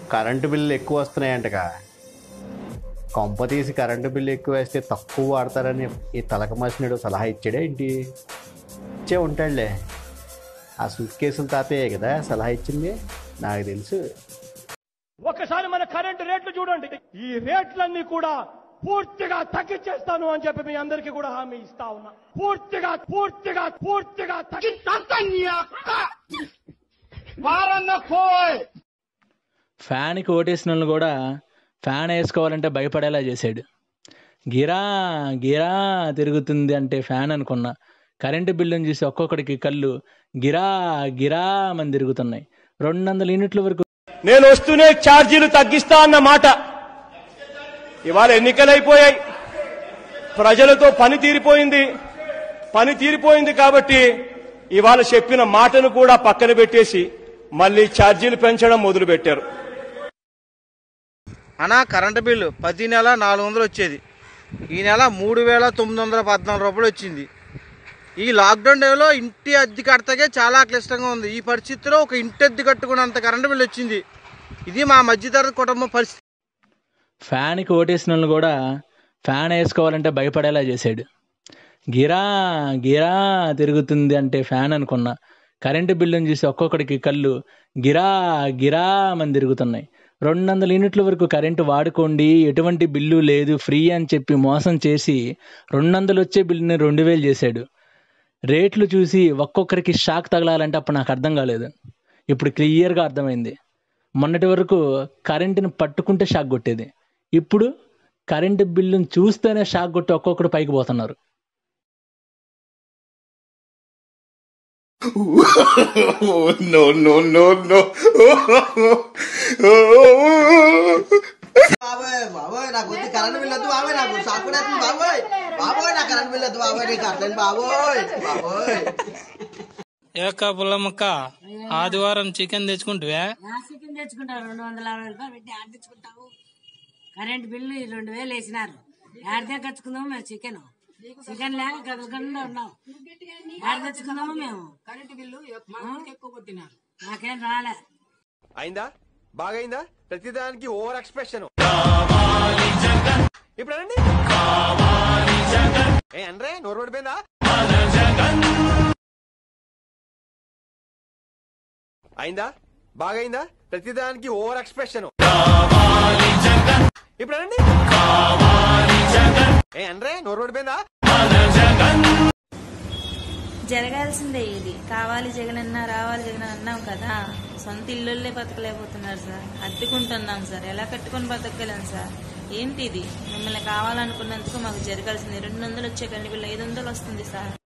current bill ఎక్కువ వస్తున్నాయంటగా కొంప తీసి కరెంటు బిల్లు ఎక్కువ వేస్తే తక్కువ వాడతారని ఈ తలకమాసినడు సలహా ఇచ్చాడే ఏంటి ఇచ్చే ఉంటాడులే ఆ సూట్ కేసులు తాతయ్యే కదా సలహా ఇచ్చింది నాకు తెలుసు ఒకసారి మన కరెంటు రేట్లు చూడండి ఈ రేట్లన్నీ కూడా పూర్తిగా తగ్గించేస్తాను అని చెప్పి మీ అందరికీ కూడా హామీ ఇస్తా ఉన్నా పూర్తిగా పూర్తిగా పూర్తిగా ఫ్యాన్కి ఓటేసిన వాళ్ళు కూడా ఫ్యాన్ వేసుకోవాలంటే భయపడేలా చేశాడు గిరా గిరా తిరుగుతుంది అంటే ఫ్యాన్ అనుకున్నా కరెంటు బిల్లుని చూసి ఒక్కొక్కడికి కళ్ళు గిరా గిరా మని తిరుగుతున్నాయి రెండు వందల యూనిట్ల వరకు నేను వస్తూనే ఛార్జీలు తగ్గిస్తా అన్న మాట ఇవాళ ఎన్నికలైపోయాయి ప్రజలతో పని తీరిపోయింది పని తీరిపోయింది కాబట్టి ఇవాళ చెప్పిన మాటను కూడా పక్కన పెట్టేసి మళ్ళీ ఛార్జీలు పెంచడం మొదలు పెట్టారు అనా కరెంటు బిల్లు ప్రతి నెల నాలుగు వందలు వచ్చేది ఈ నెల మూడు వేల తొమ్మిది వందల పద్నాలుగు రూపాయలు వచ్చింది ఈ లాక్డౌన్ టైంలో ఇంటి అద్దె కడతకే చాలా క్లిష్టంగా ఉంది ఈ పరిస్థితిలో ఒక ఇంటి అద్దె కట్టుకున్నంత కరెంటు బిల్లు వచ్చింది ఇది మా మధ్యతరగతి కుటుంబం పరిస్థితి ఫ్యాన్కి ఓటేసిన వాళ్ళు కూడా ఫ్యాన్ వేసుకోవాలంటే భయపడేలా చేశాడు గిరా గిరా తిరుగుతుంది అంటే ఫ్యాన్ అనుకున్నా కరెంటు బిల్లుని చూసి ఒక్కొక్కడికి కళ్ళు గిరా గిరా మని తిరుగుతున్నాయి రెండు వందల యూనిట్ల వరకు కరెంటు వాడుకోండి ఎటువంటి బిల్లు లేదు ఫ్రీ అని చెప్పి మోసం చేసి రెండు వందలు వచ్చే బిల్లుని రెండు వేలు చేశాడు రేట్లు చూసి ఒక్కొక్కరికి షాక్ తగలాలంటే అప్పుడు నాకు అర్థం కాలేదు ఇప్పుడు క్లియర్గా అర్థమైంది మొన్నటి వరకు కరెంటుని పట్టుకుంటే షాక్ కొట్టేది ఇప్పుడు కరెంటు బిల్లుని చూస్తేనే షాక్ కొట్టి ఒక్కొక్కడు పైకి పోతున్నారు బాబాయ్ బాబాయ్ నాకు వద్దు కరెంట్ బిల్ వద్దు బాబాయ్ నాకు షాక్ కూడా వస్తుంది బాబాయ్ బాబాయ్ నాకు కరెంట్ బిల్ వద్దు బాబాయ్ నీకు అట్లని బాబాయ్ బాబాయ్ ఏక పుల్లమ్మక్క ఆదివారం చికెన్ తెచ్చుకుంటువే చికెన్ తెచ్చుకుంటావు రెండు వందల యాభై రూపాయలు పెట్టి ఆడ తెచ్చుకుంటావు కరెంట్ బిల్లు ఈ రెండు వేలు వేసినారు ఆడ తెచ్చుకుందాము మేము చికెన్ చికెన్ లేక కదలకుండా ఉన్నాం ఆడ తెచ్చుకుందాము మేము కరెంట్ బిల్లు ఎక్కువ కొట్టినారు నాకేం రాలే అయిందా బాగైందా ప్రతిదానికి ఓవర్ ఎక్స్ప్రెషన్ ఇప్పుడు అనండి ఏ అనరే నోరు పడిపోయిందా అయిందా బాగైందా ప్రతిదానికి ఓవర్ ఎక్స్ప్రెషన్ ఇప్పుడు అనండి ఏ అనరే నోరు పడిపోయిందా జరగాల్సిందే ఇది కావాలి జగనన్న రావాలి జగన్ అన్నాం కదా సొంత ఇల్లుల్లే బతకలేకపోతున్నారు సార్ అద్దెకుంటున్నాం సార్ ఎలా కట్టుకొని బతకలేం సార్ ఏంటి ఇది మిమ్మల్ని కావాలనుకున్నందుకు మాకు జరగాల్సింది రెండు వందలు వచ్చే కండి వీళ్ళు ఐదు వందలు వస్తుంది సార్